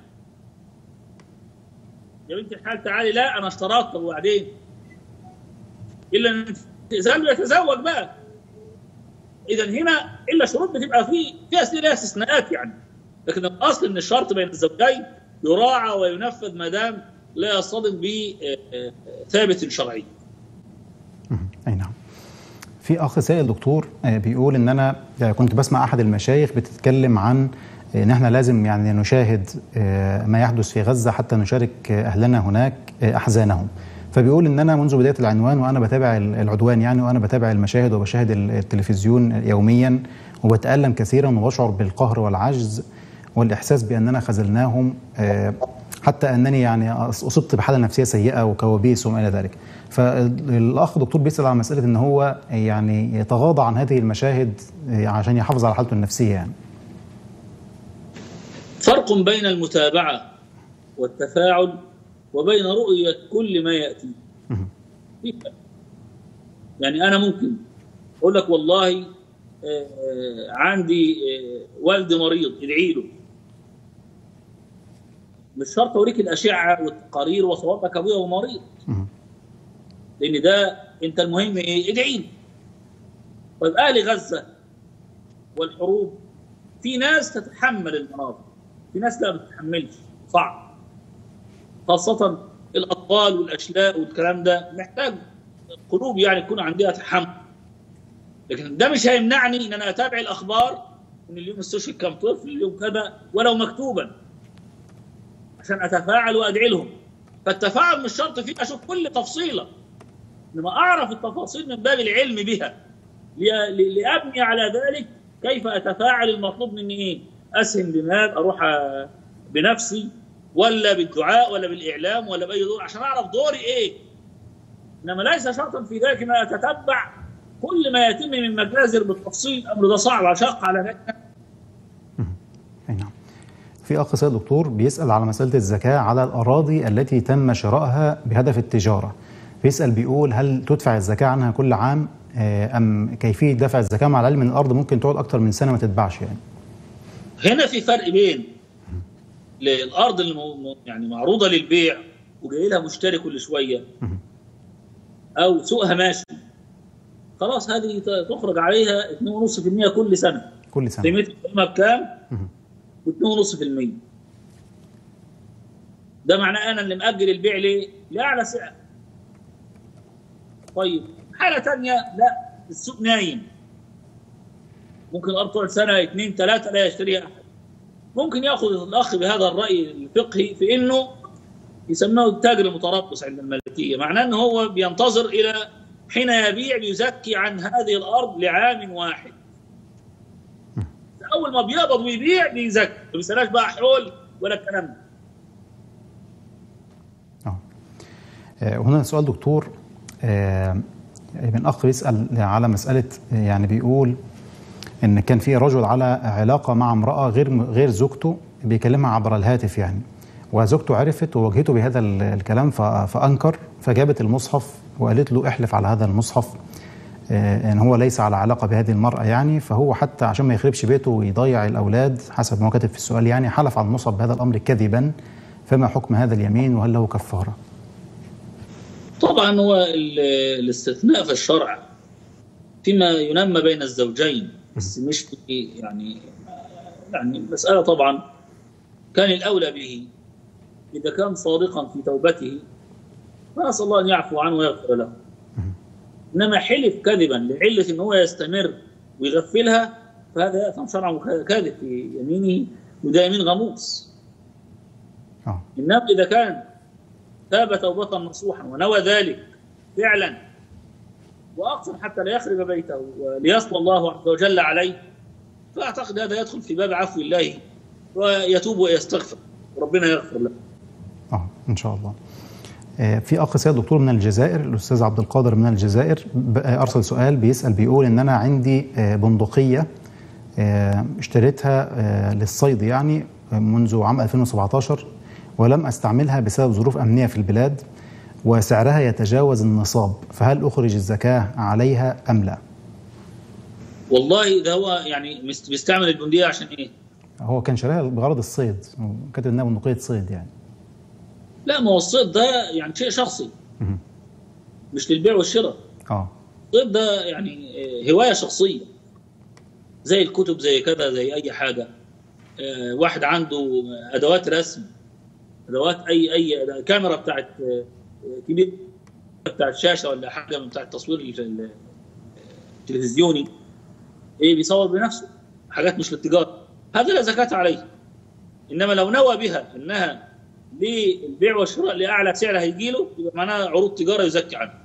يا بنت الحال تعالي لا انا اشترطت وبعدين الا ان زال يتزوج بقى اذا هنا الا شروط بتبقى في فيها لها استثناءات يعني لكن الاصل ان الشرط بين الزوجين يراعى وينفذ ما دام لا يصطدم بثابت شرعي. اي نعم. في اخ سائل دكتور بيقول ان انا كنت بسمع احد المشايخ بتتكلم عن ان احنا لازم يعني نشاهد ما يحدث في غزه حتى نشارك اهلنا هناك احزانهم. فبيقول ان انا منذ بدايه العنوان وانا بتابع العدوان يعني وانا بتابع المشاهد وبشاهد التلفزيون يوميا وبتالم كثيرا وبشعر بالقهر والعجز والاحساس باننا خذلناهم حتى انني يعني اصبت بحاله نفسيه سيئه وكوابيس وما الى ذلك. فالاخ دكتور بيسال على مساله ان هو يعني يتغاضى عن هذه المشاهد عشان يحافظ على حالته النفسيه يعني. فرق بين المتابعه والتفاعل وبين رؤيه كل ما ياتي. يعني انا ممكن اقول لك والله عندي والدي مريض ادعي له مش شرط اوريك الاشعه والتقارير واصور لك ابويا ومريض لان ده انت المهم ايه ادعي له طيب اهل غزه والحروب في ناس تتحمل المناظر في ناس لا بتتحملش صعب خاصه الاطفال والاشلاء والكلام ده محتاج قلوب يعني يكون عندها تحمل لكن ده مش هيمنعني ان انا اتابع الاخبار ان اليوم استشهد كم طفل اليوم كذا ولو مكتوبا عشان اتفاعل وادعي لهم فالتفاعل مش شرط فيه اشوف كل تفصيله انما اعرف التفاصيل من باب العلم بها لابني على ذلك كيف اتفاعل المطلوب مني ايه؟ اسهم بمال اروح بنفسي ولا بالدعاء ولا بالاعلام ولا باي دور عشان اعرف دوري ايه؟ انما ليس شرطا في ذلك ان اتتبع كل ما يتم من مجازر بالتفصيل الامر ده صعب شاق على نفسك نعم في اخ سيد دكتور بيسال على مساله الزكاه على الاراضي التي تم شرائها بهدف التجاره بيسال بيقول هل تدفع الزكاه عنها كل عام ام كيفيه دفع الزكاه مع العلم ان الارض ممكن تقعد اكثر من سنه ما تتباعش يعني هنا في فرق بين الارض اللي يعني معروضه للبيع وجاي لها مشتري كل شويه او سوقها ماشي خلاص هذه تخرج عليها 2.5% كل سنه كل سنه قيمتها بكام؟ 2.5% ده معناه انا اللي مأجل البيع ليه؟ لاعلى سعر طيب حاله ثانيه لا السوق نايم ممكن الارض تقعد سنه اثنين ثلاثه لا يشتريها احد ممكن ياخذ الاخ بهذا الراي الفقهي في انه يسموه التاجر المتربص عند المالكيه معناه انه هو بينتظر الى حين يبيع بيزكي عن هذه الارض لعام واحد اول ما بيقبض ويبيع بيزكي ما بيسالهاش بقى حول ولا الكلام ده هنا سؤال دكتور من اخ يسال على مساله يعني بيقول ان كان في رجل على علاقه مع امراه غير غير زوجته بيكلمها عبر الهاتف يعني وزوجته عرفت وواجهته بهذا الكلام فانكر فجابت المصحف وقالت له احلف على هذا المصحف ان هو ليس على علاقه بهذه المراه يعني فهو حتى عشان ما يخربش بيته ويضيع الاولاد حسب ما كاتب في السؤال يعني حلف على المصحف بهذا الامر كذبا فما حكم هذا اليمين وهل له كفاره؟ طبعا هو الاستثناء في الشرع فيما ينمى بين الزوجين بس مش في يعني يعني مساله طبعا كان الاولى به اذا كان صادقا في توبته فاسال الله ان يعفو عنه ويغفر له انما حلف كذبا لعله ان هو يستمر ويغفلها فهذا ياثم شرعا كاذب في يمينه وده يمين غموس انما اذا كان تاب توبه نصوحا ونوى ذلك فعلا واقسم حتى لا يخرب بيته وليصلى الله عز وجل عليه فاعتقد هذا يدخل في باب عفو الله ويتوب ويستغفر وربنا يغفر له. اه ان شاء الله. في اخ سيد دكتور من الجزائر الاستاذ عبد القادر من الجزائر ارسل سؤال بيسال بيقول ان انا عندي بندقيه اشتريتها للصيد يعني منذ عام 2017 ولم استعملها بسبب ظروف امنيه في البلاد وسعرها يتجاوز النصاب فهل أخرج الزكاة عليها أم لا؟ والله ده هو يعني مست- بيستعمل البندقيه عشان ايه؟ هو كان شاريها بغرض الصيد كاتب انها بندقية صيد يعني لا ما هو الصيد ده يعني شيء شخصي مهم. مش للبيع والشراء اه الصيد ده يعني آه، هوايه شخصيه زي الكتب زي كذا زي اي حاجه آه، واحد عنده ادوات رسم ادوات اي اي كاميرا بتاعت آه، كبير بتاعت شاشه ولا حاجه من بتاعت التصوير ال- ال- التلفزيوني ايه بيصور بنفسه حاجات مش للتجاره هذا لا زكاه عليه انما لو نوى بها انها للبيع والشراء لاعلى سعر هيجي له يبقى معناها عروض تجاره يزكي عنها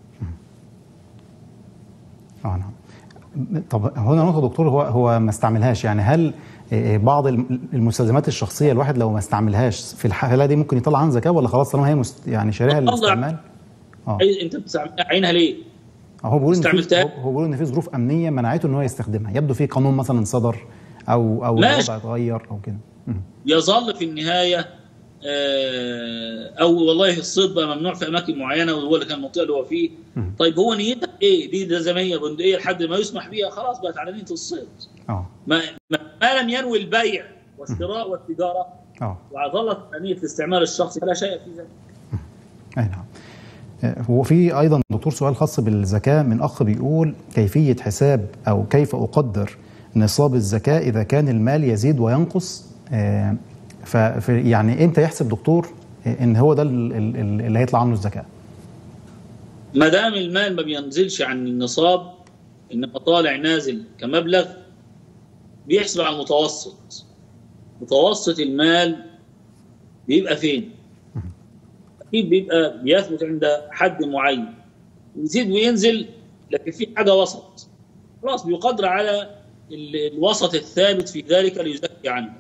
اه نعم طب هنا نقطة دكتور هو هو ما استعملهاش يعني هل آه، بعض الم- المستلزمات الشخصية الواحد لو ما استعملهاش في الحالة دي ممكن يطلع عنها زكاة ولا خلاص طالما هي مست يعني شاريها طلع. للاستعمال؟ اه أي- انت بتستعمل- عينها ليه؟ هو بيقول ان في استعملتها؟ هو هو بيقول ان في ظروف امنيه منعته ان هو يستخدمها يبدو في قانون مثلا صدر او او ماشي. الوضع اتغير او كده مم. يظل في النهايه آه، او والله الصيد بقى ممنوع في اماكن معينه وهو اللي كان المنطقه اللي هو فيه مم. طيب هو نيتك ايه؟ دي ده زي ما هي بندقيه لحد ما يسمح بيها خلاص بقت على نيه الصيد اه ما, ما, ما لم ينوي البيع والشراء والتجاره اه وظلت نيه الاستعمال الشخصي فلا شيء في ذلك اي نعم آه، هو في ايضا دكتور سؤال خاص بالزكاه من اخ بيقول كيفيه حساب او كيف اقدر نصاب الزكاه اذا كان المال يزيد وينقص آه، ف يعني امتى يحسب دكتور آه، ان هو ده ال- ال- ال- اللي هيطلع عنه الزكاه ما دام المال ما بينزلش عن النصاب انما طالع نازل كمبلغ بيحسب على المتوسط متوسط المال بيبقى فين؟ اكيد بيبقى بيثبت عند حد معين يزيد وينزل لكن في حاجه وسط خلاص بيقدر على ال- الوسط الثابت في ذلك ليزكي عنه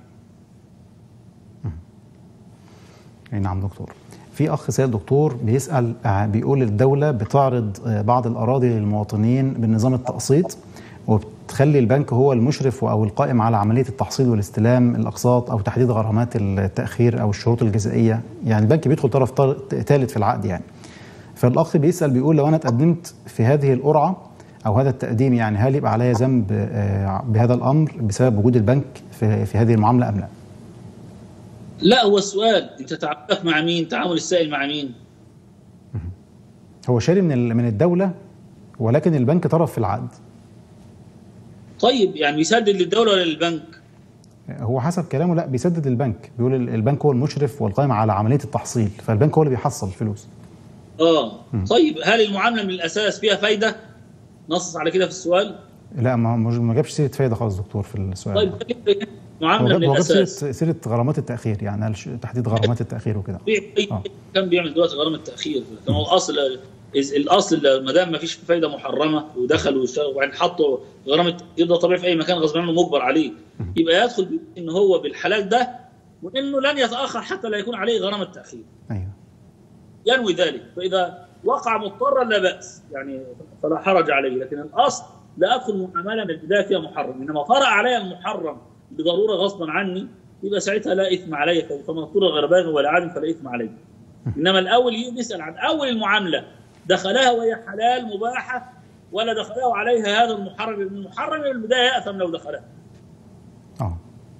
اي نعم دكتور في اخ سيد دكتور بيسال آه، بيقول الدوله بتعرض آه، بعض الاراضي للمواطنين بالنظام التقسيط وبتخلي البنك هو المشرف او القائم على عمليه التحصيل والاستلام الاقساط او تحديد غرامات التاخير او الشروط الجزائيه يعني البنك بيدخل طرف ثالث في العقد يعني فالاخ بيسال بيقول لو انا اتقدمت في هذه القرعه او هذا التقديم يعني هل يبقى عليا ذنب آه، بهذا الامر بسبب وجود البنك في في هذه المعامله ام لا؟ لا هو السؤال انت تعاملك مع مين؟ تعامل السائل مع مين؟ هو شاري من ال- من الدوله ولكن البنك طرف في العقد طيب يعني بيسدد للدوله ولا للبنك؟ هو حسب كلامه لا بيسدد البنك بيقول ال- البنك هو المشرف والقائم على عمليه التحصيل فالبنك هو اللي بيحصل الفلوس اه طيب هل المعامله من الاساس فيها فايده؟ نص على كده في السؤال لا ما مش- ما جابش سيره فايده خالص دكتور في السؤال طيب ده. هو معامله جاب من هو جاب سيره الاساس سيره غرامات التاخير يعني قال ش- تحديد غرامات التاخير وكده في اي آه. كان بيعمل دلوقتي غرامه تاخير كان هو الاصل إز- الاصل ما دام ما فيش فايده محرمه ودخلوا واشتغلوا وبعدين حطوا غرامه التاخير ده طبيعي في اي مكان غصب عنه مجبر عليه يبقى يدخل بيقول ان هو بالحلال ده وانه لن يتاخر حتى لا يكون عليه غرامه تاخير ايوه ينوي ذلك فاذا وقع مضطرا لا باس يعني فلا حرج عليه لكن الاصل لا ادخل معامله من البدايه فيها محرم انما طرا علي المحرم بضروره غصبا عني يبقى ساعتها لا اثم علي فمن اضطر غير باغ ولا عاد فلا اثم عليه انما الاول يجي يسال عن اول المعامله دخلها وهي حلال مباحه ولا دخله عليها هذا المحرم المحرم من البدايه ياثم لو دخلها اه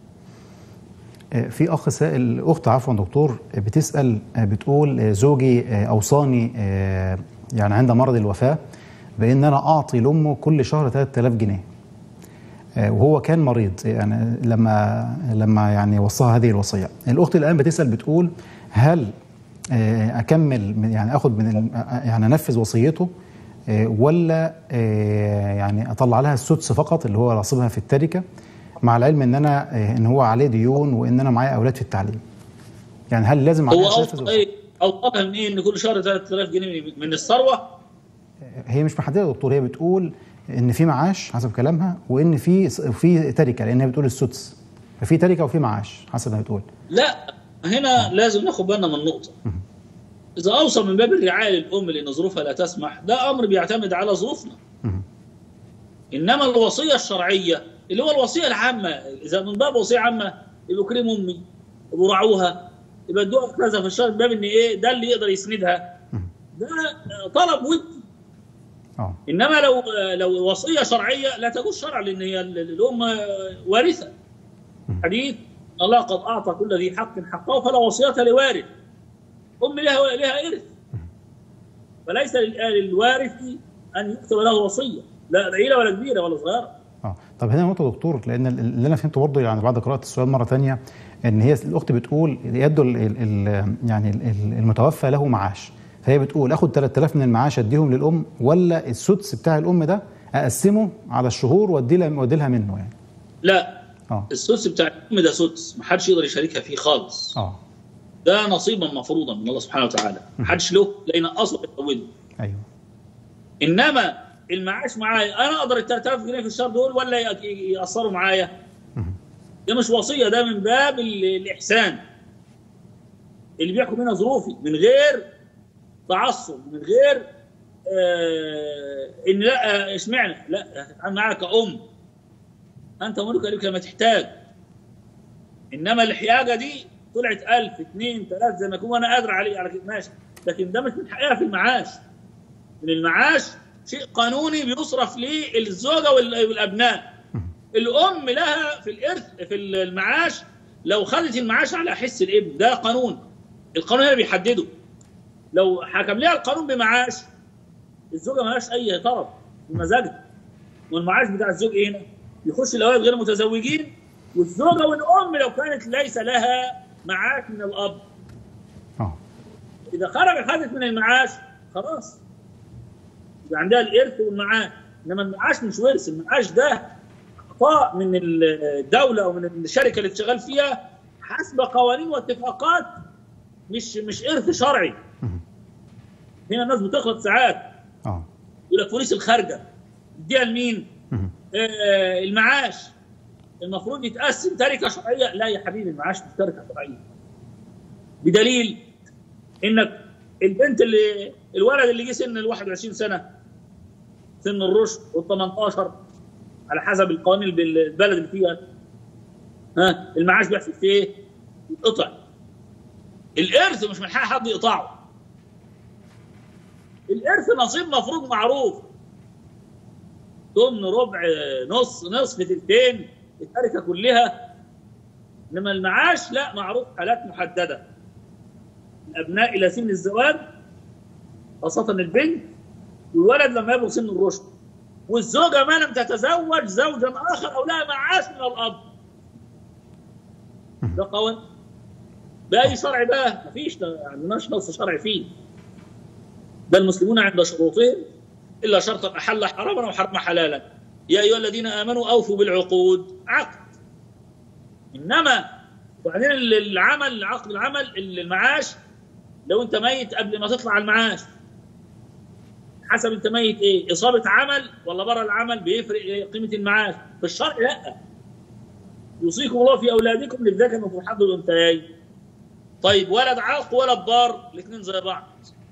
آه، في اخ سائل اخت عفوا دكتور آه، بتسال آه، بتقول آه، زوجي آه، اوصاني آه، يعني عند مرض الوفاه بان انا اعطي لامه كل شهر 3000 جنيه آه، وهو كان مريض يعني لما لما يعني وصاها هذه الوصيه الاخت الان بتسال بتقول هل آه، اكمل من- يعني اخد من ال- آه، يعني انفذ وصيته آه، ولا آه، يعني اطلع لها السدس فقط اللي هو رصيبها في التركه مع العلم ان انا آه، ان هو عليه ديون وان انا معايا اولاد في التعليم يعني هل لازم هو عليها تنفذ اوصى وصية؟ ايه اوصاها من ايه ان كل شهر 3000 جنيه من- من الثروه هي مش محدده يا دكتور هي بتقول ان في معاش حسب كلامها وان في في تركه لان هي بتقول السدس ففي تركه وفي معاش حسب ما بتقول لا هنا لازم ناخد بالنا من نقطة إذا أوصى من باب الرعاية للأم لأن ظروفها لا تسمح ده أمر بيعتمد على ظروفنا مهم. إنما الوصية الشرعية اللي هو الوصية العامة إذا من باب وصية عامة يبقوا كريم أمي يبقوا راعوها يبقى ادوها كذا في الشهر من باب إن إيه ده اللي يقدر يسندها مهم. ده طلب ودي اه انما لو لو وصيه شرعيه لا تجوز شرعا لان هي ال- الام وارثه حديث الله قد اعطى كل ذي حق حقه فلا وصيه لوارث ام لها لها ارث فليس لل- للوارث ان يكتب له وصيه لا ضئيله ولا كبيره ولا صغيره اه طب هنا نقطه دكتور لان ال- اللي انا فهمته برضه يعني بعد قراءه السؤال مره تانية ان هي الاخت بتقول يبدو ال ال ال يعني ال- ال- المتوفى له معاش فهي بتقول اخد 3000 من المعاش اديهم للام ولا السدس بتاع الام ده اقسمه على الشهور وادي لها وادي لها منه يعني لا اه السدس بتاع الام ده سدس ما حدش يقدر يشاركها فيه خالص اه ده نصيبا مفروضا من الله سبحانه وتعالى ما حدش له لا ينقصه ولا يزوده ايوه انما المعاش معايا انا اقدر ال 3000 جنيه في الشهر دول ولا ي- ي- ياثروا معايا مهم. ده مش وصيه ده من باب ال- الاحسان اللي بيحكم هنا ظروفي من غير تعصب من غير آه ان لا آه، اشمعنى لا هتتعامل معاك كأم انت ملك لك لما تحتاج انما الحياجه دي طلعت 1000 2 3 زي ما يكون وانا قادر عليه على كده ماشي لكن ده مش من حقها في المعاش من المعاش شيء قانوني بيصرف للزوجه وال- والابناء الام لها في الارث في المعاش لو خدت المعاش على حس الابن ده قانون القانون هنا بيحدده لو حكم لها القانون بمعاش الزوجه مالهاش اي طرف في مزاجها والمعاش بتاع الزوج ايه هنا؟ يخش الاولاد غير متزوجين والزوجه والام لو كانت ليس لها معاش من الاب اه اذا خرجت خدت من المعاش خلاص يبقى عندها الارث والمعاش انما المعاش مش ورث المعاش ده عطاء من الدوله او من الشركه اللي بتشتغل فيها حسب قوانين واتفاقات مش مش ارث شرعي مهم. هنا الناس بتخلط ساعات اه يقول لك فلوس الخارجه اديها لمين؟ مهم. آه المعاش المفروض يتقسم تركه شرعيه لا يا حبيبي المعاش مش تركه شرعيه بدليل انك البنت اللي الولد اللي جه سن ال 21 سنه سن الرشد وال 18 على حسب القوانين البلد اللي فيها ها المعاش بيحصل فيه ايه؟ يتقطع الارث مش من حق حد يقطعه الارث نصيب مفروض معروف ضمن ربع نص نصف تلتين التركه كلها انما المعاش لا معروف حالات محدده الابناء الى سن الزواج خاصه البنت والولد لما يبلغ سن الرشد والزوجه ما لم تتزوج زوجا اخر او لها معاش من الاب ده قوانين باي شرع بقى مفيش ده ما عندناش نص شرعي فيه ده المسلمون عند شروطهم الا شرطا احل حراما او حرم حلالا يا ايها الذين امنوا اوفوا بالعقود عقد انما وبعدين العمل عقد العمل المعاش لو انت ميت قبل ما تطلع على المعاش حسب انت ميت ايه اصابه عمل ولا بره العمل بيفرق إيه قيمه المعاش في الشرع لا يوصيكم الله في اولادكم للذكر مثل حظ الانثيين طيب ولد عاق ولد ضار الاثنين زي بعض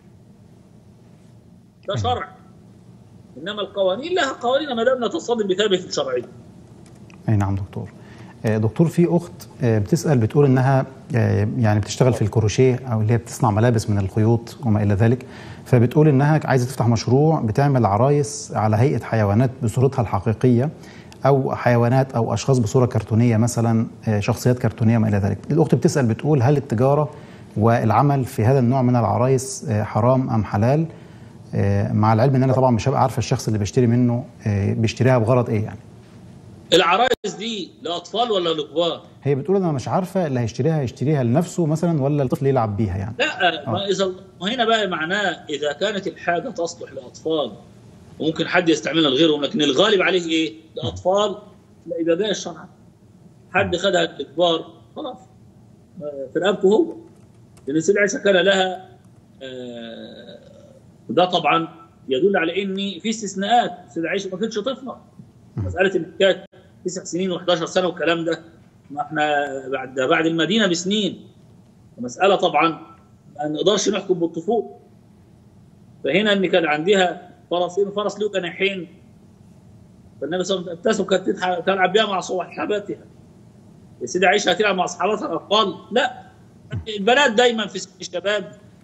ده شرع انما القوانين لها قوانين ما دام تصطدم بثابت شرعي اي نعم دكتور آه، دكتور في اخت آه، بتسال بتقول انها آه، يعني بتشتغل في الكروشيه او اللي هي بتصنع ملابس من الخيوط وما الى ذلك فبتقول انها عايزه تفتح مشروع بتعمل عرايس على هيئه حيوانات بصورتها الحقيقيه او حيوانات او اشخاص بصوره كرتونيه مثلا آه، شخصيات كرتونيه وما الى ذلك الاخت بتسال بتقول هل التجاره والعمل في هذا النوع من العرايس آه، حرام ام حلال آه، مع العلم ان انا طبعا مش هبقى عارفه الشخص اللي بيشتري منه آه، بيشتريها بغرض ايه يعني العرايس دي لاطفال ولا لكبار؟ هي بتقول انا مش عارفه اللي هيشتريها هيشتريها لنفسه مثلا ولا الطفل يلعب بيها يعني لا ما اذا ما هنا بقى معناه اذا كانت الحاجه تصلح لاطفال وممكن حد يستعملها لغيرهم لكن الغالب عليه ايه؟ لاطفال لا يبقى جاي الشرع حد خدها للكبار خلاص آه، في رقبته هو لان سيدة عائشه كان لها آه، ده طبعا يدل على ان في استثناءات سيدة عائشه ما كانتش طفله مساله ان كانت تسع سنين و11 سنه والكلام ده ما احنا بعد بعد المدينه بسنين مساله طبعا ما نقدرش نحكم بالطفوله فهنا ان كان عندها فرسين فرس له جناحين فالنبي صلى الله عليه وسلم ابتسم كانت تضحك- تلعب بها مع صحاباتها يا سيدي عائشه هتلعب مع اصحاباتها الاطفال لا البنات دايما في سن الشباب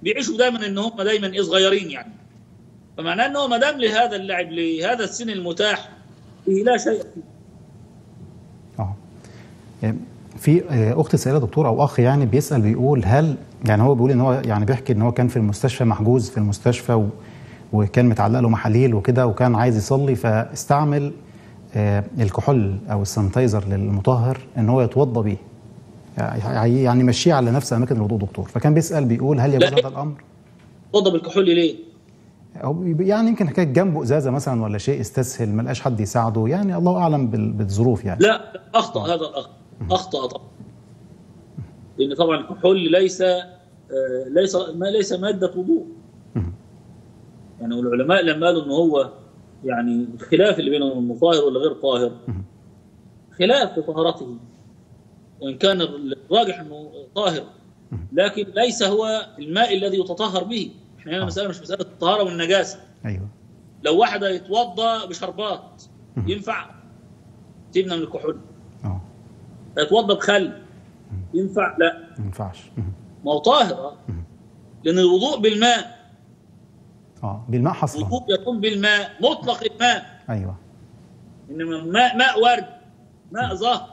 بيعيشوا دايما ان هم دايما ايه صغيرين يعني فمعناه انه ما دام لهذا اللاعب لهذا السن المتاح فيه لا شيء فيه اه في اخت سائله دكتور او اخ يعني بيسال بيقول هل يعني هو بيقول ان هو يعني بيحكي ان هو كان في المستشفى محجوز في المستشفى و وكان متعلق له محاليل وكده وكان عايز يصلي فاستعمل آه الكحول او السانتايزر للمطهر ان هو يتوضا بيه يعني يمشيه على نفس اماكن الوضوء دكتور فكان بيسال بيقول هل يجوز هذا الامر؟ توضا بالكحول ليه؟ أو يعني يمكن حكايه جنبه ازازه مثلا ولا شيء استسهل ما لقاش حد يساعده يعني الله اعلم بالظروف يعني لا اخطا هذا الاخ اخطا طبعا لان طبعا الكحول ليس آه ليس ما ليس ماده وضوء يعني العلماء لما قالوا ان هو يعني الخلاف اللي بين انه طاهر ولا غير طاهر خلاف في طهارته وان كان الراجح انه طاهر لكن ليس هو الماء الذي يتطهر به احنا هنا مساله مش مساله الطهاره والنجاسه ايوه لو واحد يتوضا بشربات ينفع سيبنا من الكحول اه يتوضا بخل ينفع لا ما ينفعش ما هو طاهر لان الوضوء بالماء اه بالماء حصرا الوضوء يكون بالماء مطلق الماء ايوه انما ماء ماء ورد ماء زهر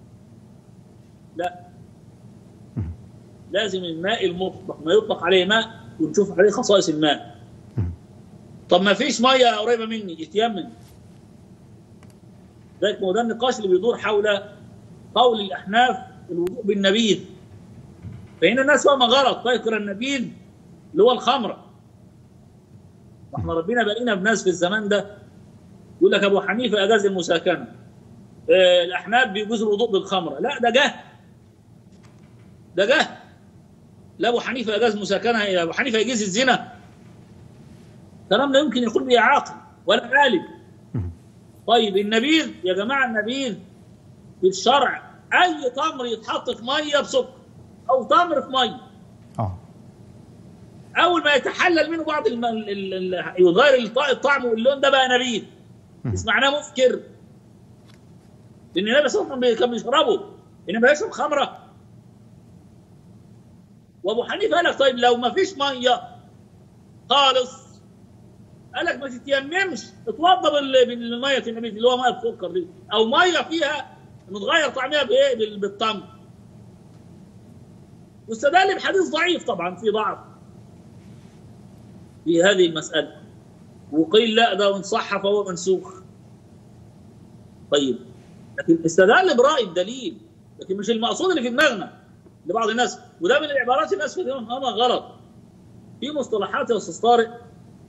لا لازم الماء المطلق ما يطلق عليه ماء ونشوف عليه خصائص الماء طب ما فيش ميه قريبه مني يتيمم ذلك هو ده النقاش اللي بيدور حول قول الاحناف الوضوء بالنبيذ فهنا الناس فاهمه غلط فاكره النبيذ اللي هو الخمره احنا ربنا بقينا بناس في الزمان ده يقول لك ابو حنيفه اجاز المساكنه آه الاحناف بيجوز الوضوء بالخمره لا ده جهل ده جهل لا ابو حنيفه اجاز مساكنه يا ابو حنيفه يجيز الزنا كلام لا يمكن يقول به عاقل ولا عالم طيب النبيذ يا جماعه النبيذ في الشرع اي تمر يتحط في ميه بسكر او تمر في ميه اه اول ما يتحلل منه بعض الم... ال... ال... يغير الطعم واللون ده بقى نبيذ معناه مسكر لان النبي صلى الله عليه وسلم كان بيشربه انما يشرب خمره وابو حنيفه قال لك طيب لو ما فيش ميه خالص قال لك ما تتيممش اتوضى بالميه النبي اللي هو ميه بسكر دي او ميه فيها متغير طعمها بايه بالتمر واستدل بحديث ضعيف طبعا في ضعف في هذه المساله وقيل لا ده ان صح فهو منسوخ طيب لكن استدل براي الدليل لكن مش المقصود اللي في دماغنا لبعض الناس وده من العبارات الناس فاهمها غلط في مصطلحات يا استاذ طارق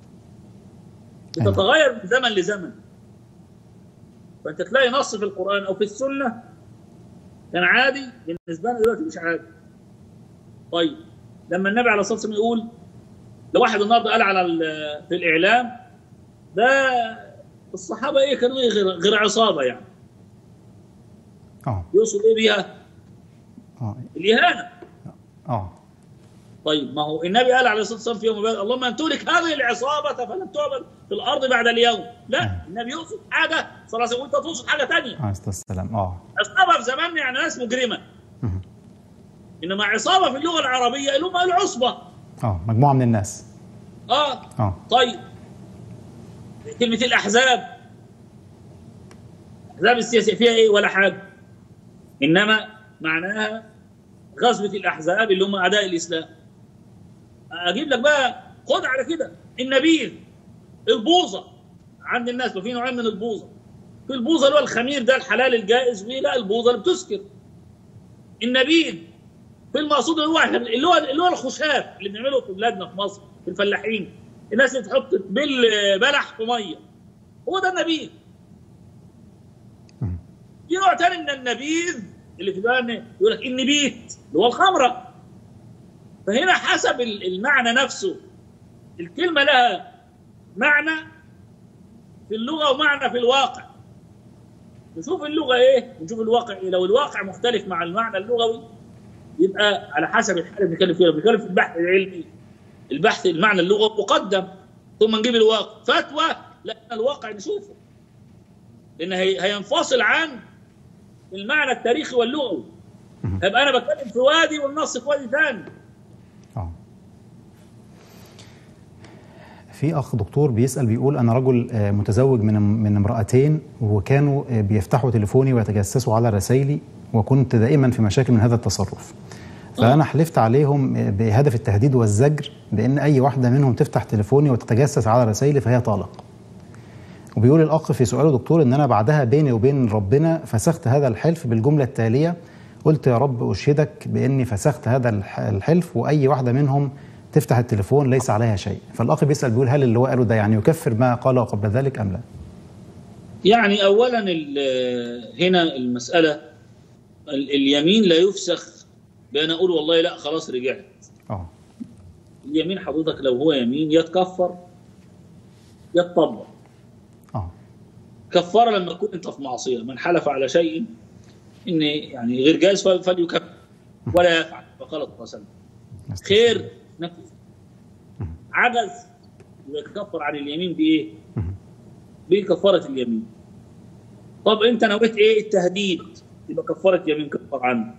بتتغير من زمن لزمن فانت تلاقي نص في القران او في السنه كان عادي بالنسبه لنا دلوقتي مش عادي طيب لما النبي عليه الصلاه والسلام يقول لو واحد النهارده قال على في الاعلام ده الصحابه ايه كانوا إيه غير, غير عصابه يعني اه يقصد ايه بيها؟ اه الاهانه اه طيب ما هو النبي قال عليه الصلاه والسلام في يوم بعد اللهم ان تهلك هذه العصابه فلن تعبد في الارض بعد اليوم لا النبي يقصد حاجه صلى الله عليه وسلم وانت تقصد حاجه ثانيه عليه الصلاه والسلام اه عصابه في زماننا يعني ناس مجرمه انما عصابه في اللغه العربيه اللي هم العصبه اه مجموعه من الناس اه اه طيب كلمه الاحزاب الاحزاب السياسيه فيها ايه ولا حاجه انما معناها غزوه الاحزاب اللي هم اعداء الاسلام اجيب لك بقى خد على كده النبيذ البوظه عند الناس في نوعين من البوظه في البوظه اللي هو الخمير ده الحلال الجائز وفي لا البوظه اللي بتسكر النبيذ في المقصود اللي هو اللي هو اللي هو الخشاف اللي بنعمله في بلادنا في مصر في الفلاحين الناس اللي تحط بالبلح في ميه هو ده النبيذ في نوع ثاني من النبيذ اللي في بالنا يقول لك النبيت اللي هو الخمره فهنا حسب المعنى نفسه الكلمة لها معنى في اللغة ومعنى في الواقع نشوف اللغة ايه ونشوف الواقع ايه لو الواقع مختلف مع المعنى اللغوي يبقى على حسب الحالة اللي بنتكلم فيها بنتكلم في البحث العلمي البحث المعنى اللغوي مقدم ثم نجيب الواقع فتوى لأن الواقع نشوفه لأن هي هينفصل عن المعنى التاريخي واللغوي يبقى أنا بتكلم في وادي والنص في وادي ثاني اه في اخ دكتور بيسال بيقول انا رجل آه، متزوج من من امراتين وكانوا آه، بيفتحوا تليفوني ويتجسسوا على رسائلي وكنت دائما في مشاكل من هذا التصرف فانا حلفت عليهم آه، بهدف التهديد والزجر بان اي واحده منهم تفتح تليفوني وتتجسس على رسائلي فهي طالق وبيقول الاخ في سؤاله دكتور ان انا بعدها بيني وبين ربنا فسخت هذا الحلف بالجمله التاليه قلت يا رب اشهدك باني فسخت هذا الح- الحلف واي واحده منهم تفتح التليفون ليس عليها شيء فالاخ بيسال بيقول هل اللي هو قاله ده يعني يكفر ما قاله قبل ذلك ام لا يعني اولا ال- هنا المساله ال- اليمين لا يفسخ بان اقول والله لا خلاص رجعت اه اليمين حضرتك لو هو يمين يتكفر يتطبق اه كفاره لما تكون انت في معصيه من حلف على شيء ان يعني غير جائز فل- فليكفر ولا يفعل فقال صلى الله عليه وسلم خير نفذ عجز يكفر عن اليمين بايه؟ بكفاره اليمين طب انت نويت ايه التهديد يبقى كفاره يمين كفر عنه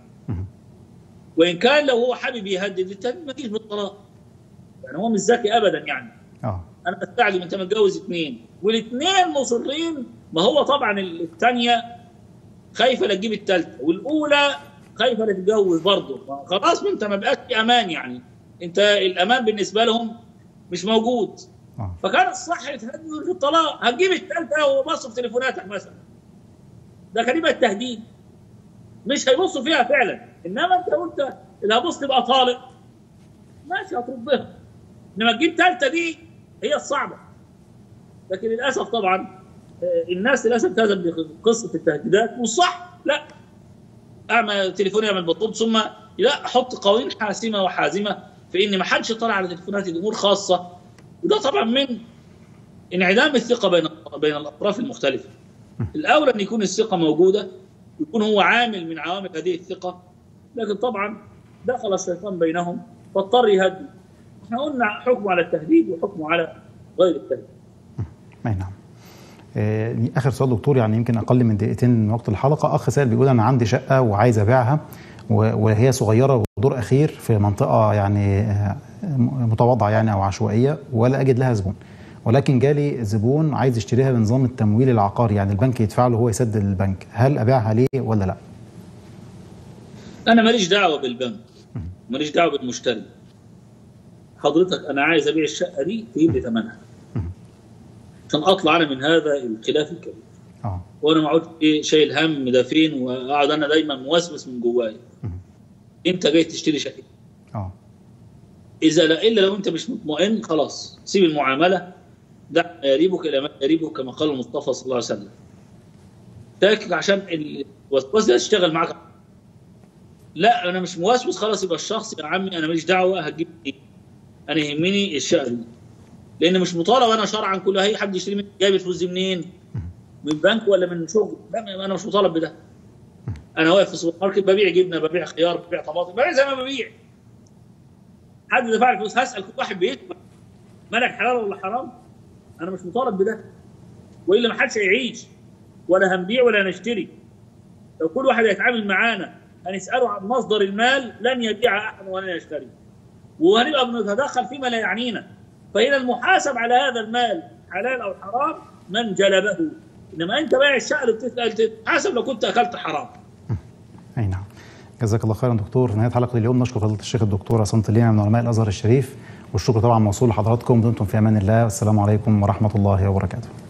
وان كان لو هو حابب يهدد التهديد ما تجيش بالطلاق يعني هو مش ذكي ابدا يعني اه انا بستعجب انت متجوز اثنين والاثنين مصرين ما هو طبعا الثانيه خايفه لا تجيب الثالثه والاولى خايفه لا تتجوز برضه ما خلاص ما انت ما بقاش في امان يعني انت الامان بالنسبه لهم مش موجود اه فكان الصح يتهدد في الطلاق هتجيب الثالثه وبصوا في تليفوناتك مثلا ده كان يبقى التهديد مش هيبصوا فيها فعلا انما انت قلت اللي هبص تبقى طالق ماشي هتردها انما تجيب ثالثه دي هي الصعبه لكن للاسف طبعا آه، الناس للاسف تهزم بقصه التهديدات والصح لا اعمل تليفوني اعمل بطلب ثم لا احط قوانين حاسمه وحازمه في ان ما حدش يطلع على تليفوناتي الامور خاصه وده طبعا من انعدام الثقه بين بين الاطراف المختلفه الاولى ان يكون الثقه موجوده يكون هو عامل من عوامل هذه الثقه لكن طبعا دخل الشيطان بينهم فاضطر يهدي احنا قلنا حكمه على التهديد وحكمه على غير التهديد اي نعم آه، اخر سؤال دكتور يعني يمكن اقل من دقيقتين من وقت الحلقه اخ سائل بيقول انا عندي شقه وعايز ابيعها و- وهي صغيره ودور اخير في منطقه يعني آه، متواضعه يعني او عشوائيه ولا اجد لها زبون ولكن جالي زبون عايز يشتريها بنظام التمويل العقاري يعني البنك يدفع له هو يسدد البنك هل ابيعها ليه ولا لا انا ماليش دعوه بالبنك ماليش دعوه بالمشتري حضرتك انا عايز ابيع الشقه دي تجيب لي ثمنها عشان اطلع انا من هذا الخلاف الكبير اه وانا ما عدت ايه شايل هم ده فين واقعد انا دايما موسوس من جوايا انت جاي تشتري شقه اه اذا لا الا لو انت مش مطمئن خلاص سيب المعامله دع ما يريبك الى ما يريبك كما قال المصطفى صلى الله عليه وسلم تاكد عشان الوسواس ده يشتغل معاك لا انا مش موسوس خلاص يبقى الشخص يا عمي انا ماليش دعوه هتجيب ايه انا يهمني الشقه دي لان مش مطالب انا شرعا كل اي حد يشتري مني جايب الفلوس دي منين؟ من بنك ولا من شغل؟ لا انا مش مطالب بده انا واقف في السوبر ماركت ببيع جبنه ببيع خيار ببيع طماطم ببيع زي ما ببيع حد دفع لي فلوس هسال كل واحد بيدفع مالك حلال ولا حرام؟ انا مش مطالب بده والا ما حدش هيعيش ولا هنبيع ولا نشتري لو كل واحد هيتعامل معانا هنساله عن مصدر المال لن يبيع احد ولا يشتري وهنبقى بنتدخل فيما لا يعنينا فهنا المحاسب على هذا المال حلال او حرام من جلبه انما انت بايع الشقه اللي بتسال تتحاسب لو كنت اكلت حرام اي نعم جزاك الله خيرا دكتور في نهايه حلقه اليوم نشكر فضيله الشيخ الدكتور عصام طلينا من علماء الازهر الشريف والشكر طبعا موصول لحضراتكم دمتم في امان الله والسلام عليكم ورحمه الله وبركاته